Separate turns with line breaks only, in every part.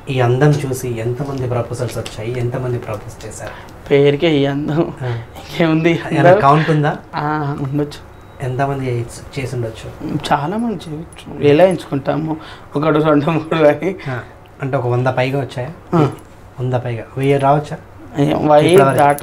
ఈ అందం చూసి ఎంతమంది ప్రపోజల్స్ వచ్చాయి ఎంతమంది ప్రపోజ్ చేశారు
పేరుకే ఈ అందం ఇంకేముంది అందరూ-
కౌంట్ ఉందా
ఆ, ఉండొచ్చు
ఎంతమంది చేసి ఉండొచ్చు
చాలా మంది చేయొచ్చు ఎలా ఎంచుకుంటాము ఒకటి రెండు మూడు అని
ఆ, అంటే ఒక వంద పైగా వచ్చాయా
ఆ.
వంద పైగా వెయ్యి రావచ్చా
వై
ఇప్పటివరకు.
దాట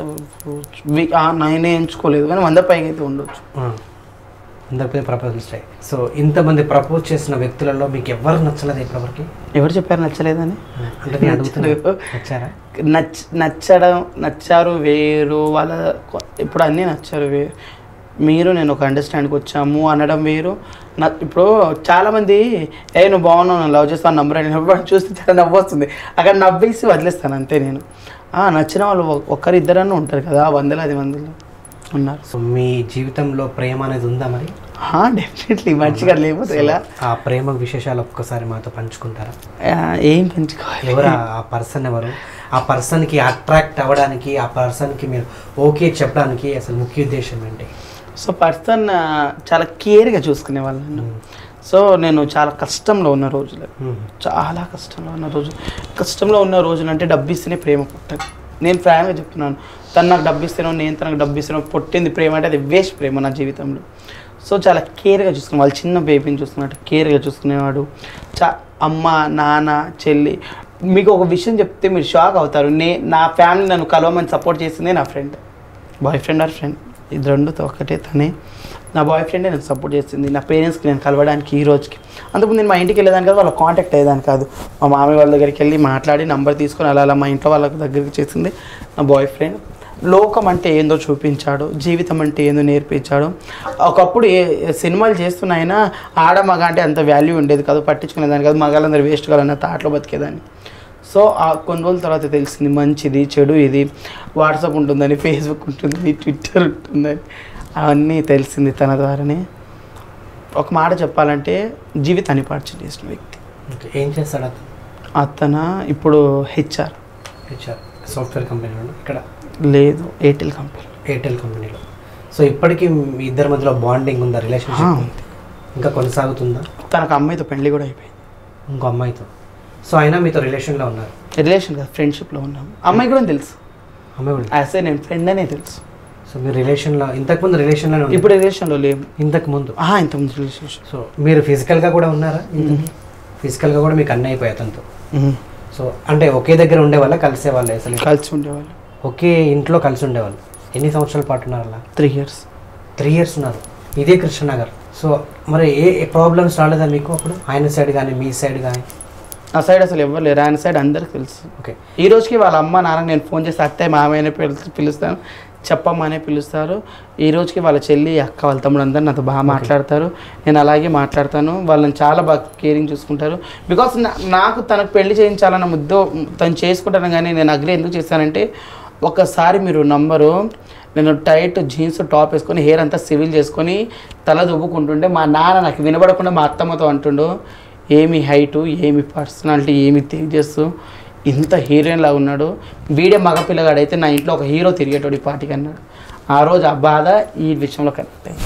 నేనే ఎంచుకోలేదు కానీ వంద పైకి అయితే ఉండొచ్చు
ఆ. అందరిపై ప్రపోజల్స్ వచ్చాయి సో ఇంతమంది ప్రపోజ్ చేసిన వ్యక్తులలో మీకు ఎవరు నచ్చలేదు ఇప్పటివరకు
ఎవరు చెప్పారు నచ్చలేదని
అంటే నేను అడుగుతున్నా
నచ్చలేదు.
నచ్చారా
నచ్చ నచ్చడం నచ్చారు వేరు వాళ్ళ కొ- ఇప్పుడు అన్నీ నచ్చారు వేరు మీరు నేను ఒక అండర్స్టాండ్కి వచ్చాము అనడం వేరు నా ఇప్పుడు చాలామంది ఏ నువ్వు బాగున్నావు నేను లవ్ చేస్తాను నంబర్ అని ఎప్పుడు చూస్తే చాలా నవ్వు వస్తుంది అక్కడ నవ్వేసి వదిలేస్తాను అంతే నేను ఆ, నచ్చిన వాళ్ళు ఒ- ఒక్కరిద్దరన్నా ఉంటారు కదా వందలాది మందిలో ఉన్నారు
సో మీ జీవితంలో ప్రేమ అనేది ఉందా మరి
డెఫినెట్లీ మంచిగా లేకపోతే ఎలా
ఆ ప్రేమ విశేషాలు ఒక్కసారి మాతో పంచుకుంటారా
ఆ, ఏం పెంచుకోవాలి
ఎవరు ఆ- ఆ పర్సన్ ఎవరు ఆ పర్సన్కి అట్రాక్ట్ అవ్వడానికి ఆ పర్సన్కి మీరు ఓకే చెప్పడానికి అసలు ముఖ్య ఉద్దేశం ఏంటి
సో పర్సన్ చాలా కేర్గా చూసుకునే వాళ్ళను సో నేను చాలా కష్టంలో ఉన్న రోజులు
మ్మ్.
చాలా కష్టంలో ఉన్న రోజు కష్టంలో ఉన్న రోజులు అంటే డబ్బు ఇస్తేనే ప్రేమ పుట్టదు నేను ఫ్రాంక్గా చెప్తున్నాను తను నాకు డబ్బు ఇస్తేనో నేను తనకు డబ్బు ఇస్తేనో పుట్టింది ప్రేమ అంటే అది వేస్ట్ ప్రేమ నా జీవితంలో సో చాలా కేర్గా చూసుకునే వాళ్ళు చిన్న బేబీని చూసుకున్నట్టు కేర్గా చూసుకునేవాడు చా అమ్మ నాన్న చెల్లి మీకు ఒక విషయం చెప్తే మీరు షాక్ అవుతారు నే నా ఫ్యామిలీ నన్ను కలవమని సపోర్ట్ చేసిందే నా friend boyfriend or friend ఇది రెండుతో ఒకటే తనే నా బాయ్ ఫ్రెండే నాకు సపోర్ట్ చేసింది నా పేరెంట్స్కి నేను కలవడానికి ఈ రోజుకి అంతకుముందు నేను మా ఇంటికి వెళ్ళేదాన్ని కాదు వాళ్ళ కాంటాక్ట్ అయ్యేదాన్ని కాదు మా మామయ్య వాళ్ళ దగ్గరికి వెళ్ళి మాట్లాడి నంబర్ తీసుకొని అలా అలా మా ఇంట్లో వాళ్ళ దగ్గరికి చేసింది నా బాయ్ ఫ్రెండ్ లోకం అంటే ఏందో చూపించాడు జీవితం అంటే ఏందో నేర్పించాడు ఒకప్పుడు ఏ సినిమాలు చేస్తున్నాయినా ఆడ మగ అంటే అంత వాల్యూ ఉండేది కాదు పట్టించుకునేదాన్ని కాదు మగాళ్ళందరూ వేస్ట్ కావాలన్న థాట్లో బతికేదాన్ని సో ఆ కొన్ని రోజుల తర్వాత తెలిసింది మంచిది చెడు ఇది వాట్సాప్ ఉంటుందని ఫేస్బుక్ ఉంటుందని ట్విట్టర్ ఉంటుందని అవన్నీ తెలిసింది తన ద్వారానే ఒక మాట చెప్పాలంటే జీవితాన్ని పాటు చేసిన వ్యక్తి
ఓకే. ఏం చేస్తాడు అతను
అతను ఇప్పుడు హెచ్ఆర్
హెచ్ఆర్ సాఫ్ట్వేర్ కంపెనీలో ఇక్కడ
లేదు ఎయిర్టెల్ కంపెనీ
ఎయిర్టెల్ కంపెనీలో సో ఇప్పటికీ మీ ఇద్దరి మధ్యలో బాండింగ్ ఉందా రిలేషన్షిప్ ఇంకా కొనసాగుతుందా
తనకు అమ్మాయితో పెళ్లి కూడా అయిపోయింది
ఇంకో అమ్మాయితో సో అయినా మీతో రిలేషన్లో ఉన్నారు
రిలేషన్ కాదు ఫ్రెండ్షిప్లో ఉన్నాం అమ్మాయి కూడా తెలుసు
అమ్మాయి కూడా
యాజ్ నేను ఫ్రెండ్ అనే తెలుసు
సో మీరు రిలేషన్లో ఇంతకుముందు రిలేషన్లోనే ఉన్నారు
ఇప్పుడు రిలేషన్లో లేము
ఇంతకు ముందు
ఆహా, ఇంతకుముందు రిలేషన్షిప్
సో మీరు ఫిజికల్గా కూడా ఉన్నారా ఫిజికల్గా కూడా మీకు అన్నీ అయిపోయాయి అతనితో సో అంటే ఒకే దగ్గర ఉండేవాళ్ళ కలిసే వాళ్ళు అసలు
కలిసి ఉండేవాళ్ళు
ఒకే ఇంట్లో కలిసి ఉండేవాళ్ళు ఎన్ని సంవత్సరాల పాటు ఉన్నారు అలా
త్రీ ఇయర్స్
త్రీ ఇయర్స్ ఉన్నారు ఇదే కృష్ణనగర్ సో మరి ఏ ప్రాబ్లమ్స్ రాలేదా మీకు అప్పుడు ఆయన సైడ్ కానీ మీ సైడ్ కానీ
ఆ సైడ్ అసలు ఎవరు లేరు ఆయన సైడ్ అందరికి తెలుసు
ఓకే
ఈ రోజుకి వాళ్ళ అమ్మ నాన్న నేను ఫోన్ చేసి అత్తయ్య మామయ్యనే పిలు పిలుస్తాను చెప్పమ్మనే పిలుస్తారు ఈ రోజుకి వాళ్ళ చెల్లి అక్క వాళ్ళ తమ్ముడు అందరు నాతో బాగా మాట్లాడతారు నేను అలాగే మాట్లాడతాను వాళ్ళని చాలా బాగా కేరింగ్ చూసుకుంటారు బికాస్ నాకు తనకు పెళ్లి చేయించాలన్న ముద్దు తను చేసుకుంటాను కానీ నేను అగ్రి ఎందుకు చేశానంటే ఒకసారి మీరు నంబరు నేను టైట్ జీన్స్ టాప్ వేసుకొని హెయిర్ అంతా సివిల్ చేసుకొని తల దువ్వుకుంటుంటే మా నాన్న నాకు వినబడకుండా మా అత్తమ్మతో అంటుండు ఏమి హైటు ఏమి పర్సనాలిటీ ఏమి తేజస్సు ఇంత హీరోయిన్ లాగా ఉన్నాడు వీడే మగపిల్లగాడు అయితే నా ఇంట్లో ఒక హీరో తిరిగేటోడు ఈ పార్టీకి అన్నాడు ఆ రోజు ఆ బాధ ఈ విషయంలో కనెక్ట్ అయింది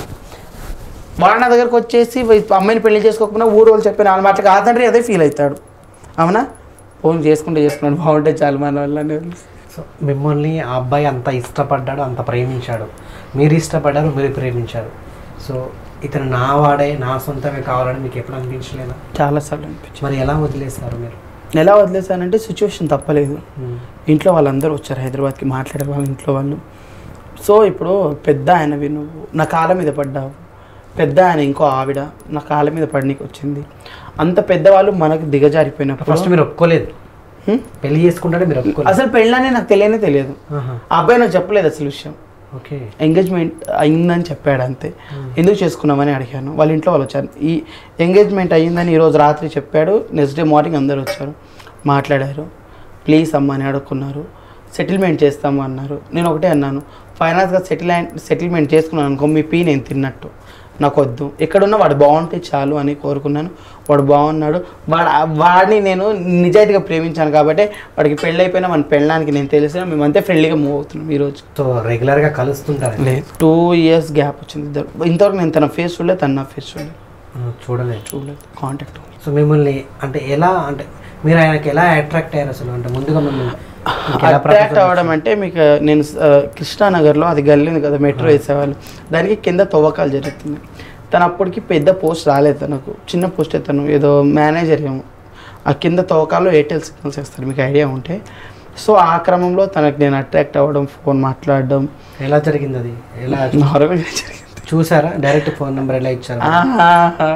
వాళ్ళ నా దగ్గరకు వచ్చేసి వై- అమ్మాయిని పెళ్లి చేసుకోకుండా ఊరు వాళ్ళు చెప్పిన వాళ్ళ మాటకి ఆ తండ్రి అదే ఫీల్ అవుతాడు అవునా ఫోన్ చేసుకుంటే చేసుకున్నాడు బాగుంటే చాలు మన వాళ్ళని
సో మిమ్మల్ని ఆ అబ్బాయి అంత ఇష్టపడ్డాడు అంత ప్రేమించాడు మీరు ఇష్టపడ్డారు మీరు ప్రేమించారు సో ఇతను నా వాడే నా సొంతమే కావాలని మీకు ఎప్పుడు అనిపించలేదా
చాలాసార్లు అనిపించింది
మరి ఎలా వదిలేస్తారు మీరు
ఎలా వదిలేసానంటే సిచ్యువేషన్ తప్పలేదు ఇంట్లో వాళ్ళందరూ వచ్చారు హైదరాబాద్కి మాట్లాడే వాళ్ళ ఇంట్లో వాళ్ళు సో ఇప్పుడు పెద్ద ఆయనవి నువ్వు నా కాళ్ళ మీద పడ్డావు పెద్ద ఆయన ఇంకో ఆవిడ నా కాళ్ళ మీద పడనీకి వచ్చింది అంత పెద్దవాళ్ళు మనకు దిగజారిపోయినప్పుడు
ఫస్ట్ మీరు ఒప్పుకోలేదు
హ్మ్?
పెళ్లి చేసుకుంటే మీరు ఒప్పుకోలేదు
అసలు పెళ్ళనే నాకు తెలియనే తెలియదు
ఆహా.
ఆ అబ్బాయి నాకు చెప్పలేదు అసలు విషయం
ఓకే
ఎంగేజ్మెంట్ అయిందని చెప్పాడు అంతే ఎందుకు చేసుకున్నామని అడిగాను వాళ్ళ ఇంట్లో వాళ్ళు వచ్చారు ఈ ఎంగేజ్మెంట్ అయ్యిందని ఈరోజు రాత్రి చెప్పాడు నెక్స్ట్ డే మార్నింగ్ అందరూ వచ్చారు మాట్లాడారు ప్లీజ్ అమ్మ అని అడుక్కున్నారు సెటిల్మెంట్ చేస్తాము అన్నారు నేను ఒకటే అన్నాను ఫైనాన్స్గా సెటిల్ సెటిల్మెంట్ చేసుకున్నాను అనుకో మీ పీ నేను తిన్నట్టు నాకు వద్దు ఎక్కడున్నా వాడు బాగుంటే చాలు అని కోరుకున్నాను వాడు బాగున్నాడు వాడు వాడిని నేను నిజాయితీగా ప్రేమించాను కాబట్టి వాడికి పెళ్ళి అయిపోయినా మన పెళ్ళడానికి నేను తెలిసిన మేమంతే ఫ్రెండ్లీగా మూవ్ అవుతున్నాం ఈరోజు
సో రెగ్యులర్గా కలుస్తుంటారు
లేదు టూ ఇయర్స్ గ్యాప్ వచ్చింది ఇద్దరు ఇంతవరకు నేను తన ఫేస్ చూడలేదు తన నా ఫేస్ చూడలేదు
చూడలేదు
చూడలేదు కాంటాక్ట్
సో మిమ్మల్ని అంటే ఎలా అంటే మీరు ఆయనకి ఎలా అట్రాక్ట్ అయ్యారు అసలు అంటే ముందుగా మిమ్మల్ని మీకు ఎలా
అట్రాక్ట్
proposal
అవ్వడం అంటే మీకు నేను ఆ, కృష్ణానగర్లో అది గల్లీ ఉంది కదా మెట్రో వేసేవాళ్ళు దానికి కింద తవ్వకాలు జరుగుతుంది తను అప్పటికి పెద్ద పోస్ట్ రాలేదు తనకు చిన్న పోస్ట్ తను ఏదో మేనేజర్ ఏమో ఆ కింద తవ్వకాల్లో ఎయిర్టెల్ సిగ్నల్స్ వేస్తారు మీకు ఐడియా ఉంటే సో ఆ క్రమంలో తనకు నేను అట్రాక్ట్ అవ్వడం ఫోన్ మాట్లాడడం
ఎలా జరిగింది అది ఎలా
నార్మల్గా జరిగింది
చూసారా డైరెక్ట్ ఫోన్ నెంబర్ ఎలా ఇచ్చారు
ఆహా.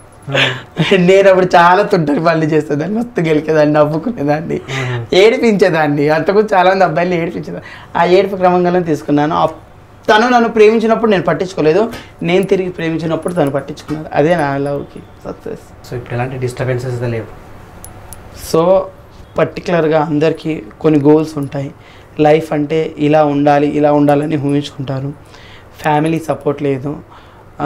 నేను అప్పుడు చాలా తుంటరి పనులు చేసేదాన్ని మస్తు గెలికేదాన్ని నవ్వుకునేదాన్ని
ఆహా.
ఏడిపించేదాన్ని అంతకు చాలా మంది అబ్బాయిలు ఏడిపించేదాన్ని ఆ ఏడుపు క్రమంగానే తీసుకున్నాను అప్- తను నన్ను ప్రేమించినప్పుడు నేను పట్టించుకోలేదు నేను తిరిగి ప్రేమించినప్పుడు తను పట్టించుకున్నాను అదే నా లవ్కి సక్సెస్
సో ఇప్పుడు ఎలాంటి డిస్టర్బెన్సెస్ లేవు
సో పర్టికులర్గా అందరికీ కొన్ని గోల్స్ ఉంటాయి లైఫ్ అంటే ఇలా ఉండాలి ఇలా ఉండాలని ఊహించుకుంటారు ఫ్యామిలీ సపోర్ట్ లేదు ఆ,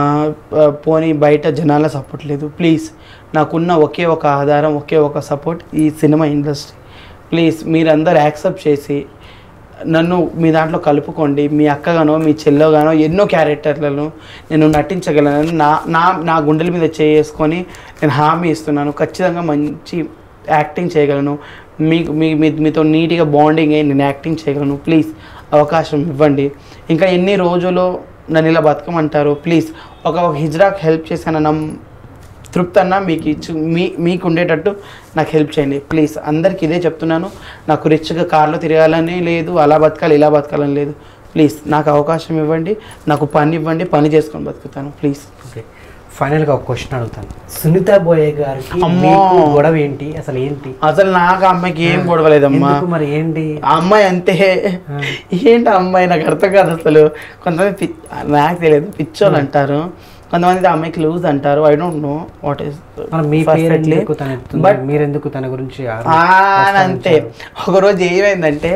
పోనీ బయట జనాల సపోర్ట్ లేదు ప్లీజ్ నాకున్న ఒకే ఒక ఆధారం ఒకే ఒక సపోర్ట్ ఈ సినిమా ఇండస్ట్రీ ప్లీజ్ మీరందరూ యాక్సెప్ట్ చేసి నన్ను మీ దాంట్లో కలుపుకోండి మీ అక్కగానో మీ చెల్లోగానో ఎన్నో క్యారెక్టర్లను నేను నటించగలను నా నా నా గుండెల మీద చేసుకొని నేను హామీ ఇస్తున్నాను ఖచ్చితంగా మంచి యాక్టింగ్ చేయగలను మీకు మీ మీ- మీతో నీట్గా బాండింగ్ అయ్యి నేను యాక్టింగ్ చేయగలను ప్లీజ్ అవకాశం ఇవ్వండి ఇంకా ఎన్ని రోజులు నన్ను ఇలా బతకమంటారు ప్లీజ్ ఒక ఒక హిజ్రాక్ హెల్ప్ చేశానన్న తృప్తి అన్న మీకు ఇచ్చు మీ మీకు ఉండేటట్టు నాకు హెల్ప్ చేయండి ప్లీజ్ అందరికి ఇదే చెప్తున్నాను నాకు రిచ్గా కార్లో తిరగాలని లేదు అలా బతకాలి ఇలా బతకాలని లేదు ప్లీజ్ నాకు అవకాశం ఇవ్వండి నాకు పని ఇవ్వండి పని చేసుకొని బతుకుతాను ప్లీజ్
ఓకే ఫైనల్గా ఒక క్వశ్చన్ అడుగుతాను సునీత బోయే గారికి
అమ్మో.
మీకు గొడవ ఏంటి అసలు ఏంటి
అసలు నాకు ఆ అమ్మాయికి ఏం గొడవలేదమ్మా
ఎందుకు మరి ఏంటి
ఆ అమ్మాయి అంతే
ఆ.
ఏంటి ఆ అమ్మాయి నాకు అర్థం కాదు అసలు కొంతమంది పి- నాకు తెలియదు పిచ్చోళ్ళు అంటారు కొంతమంది ఆ అమ్మాయికి లూజ్ అంటారు I don't know what is
మరి మీ పేరు ఎందుకు తన ఎత్తుతుంది?
బట్
మీరెందుకు తన గురించి
ఆ, అంతే ఒకరోజు ఏమైందంటే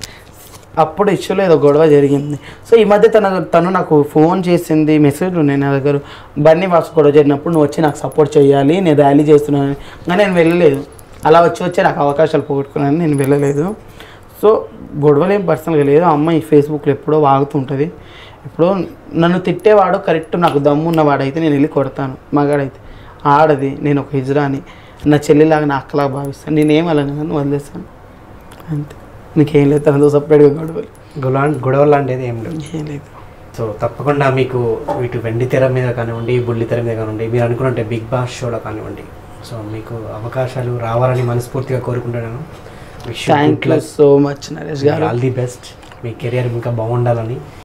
అప్పుడు ఇష్యూలో ఏదో గొడవ జరిగింది సో ఈ మధ్య తన తను నాకు ఫోన్ చేసింది మెసేజ్లు ఉన్నాయి నా దగ్గర బన్నీ వాసు గొడవ జరిగినప్పుడు నువ్వు వచ్చి నాకు సపోర్ట్ చేయాలి నేను ర్యాలీ చేస్తున్నాను కానీ నేను వెళ్ళలేదు అలా వచ్చి వచ్చి నాకు అవకాశాలు పోగొట్టుకున్నాను నేను వెళ్ళలేదు సో గొడవలు ఏం పర్సనల్గా లేదు ఆ అమ్మాయి ఫేస్బుక్లో ఎప్పుడో వాగుతుంటుంది ఇప్పుడు నన్ను తిట్టేవాడు కరెక్ట్ నాకు దమ్మున్నవాడైతే నేను వెళ్ళి కొడతాను మగాడైతే ఆడది నేను ఒక హిజ్రాని నా చెల్లిలాగా నా అక్కలాగా భావిస్తాను నేనేం అలాగే నన్ను వదిలేస్తాను అంతే నీకేం లేదు తనతో సపరేట్గా గొడవలు
గొడవ గొడవ లాంటిది ఏం లేదు
ఏం లేదు
సో తప్పకుండా మీకు ఇటు వెండి తెర మీద కానివ్వండి బుల్లి తెర మీద కానివ్వండి మీరు అనుకున్నట్టే బిగ్ బాస్ షోలో కానివ్వండి సో మీకు అవకాశాలు రావాలని మనస్ఫూర్తిగా కోరుకుంటున్నాను
thank you so much Naresh garu
all the best మీ కెరియర్ ఇంకా బాగుండాలని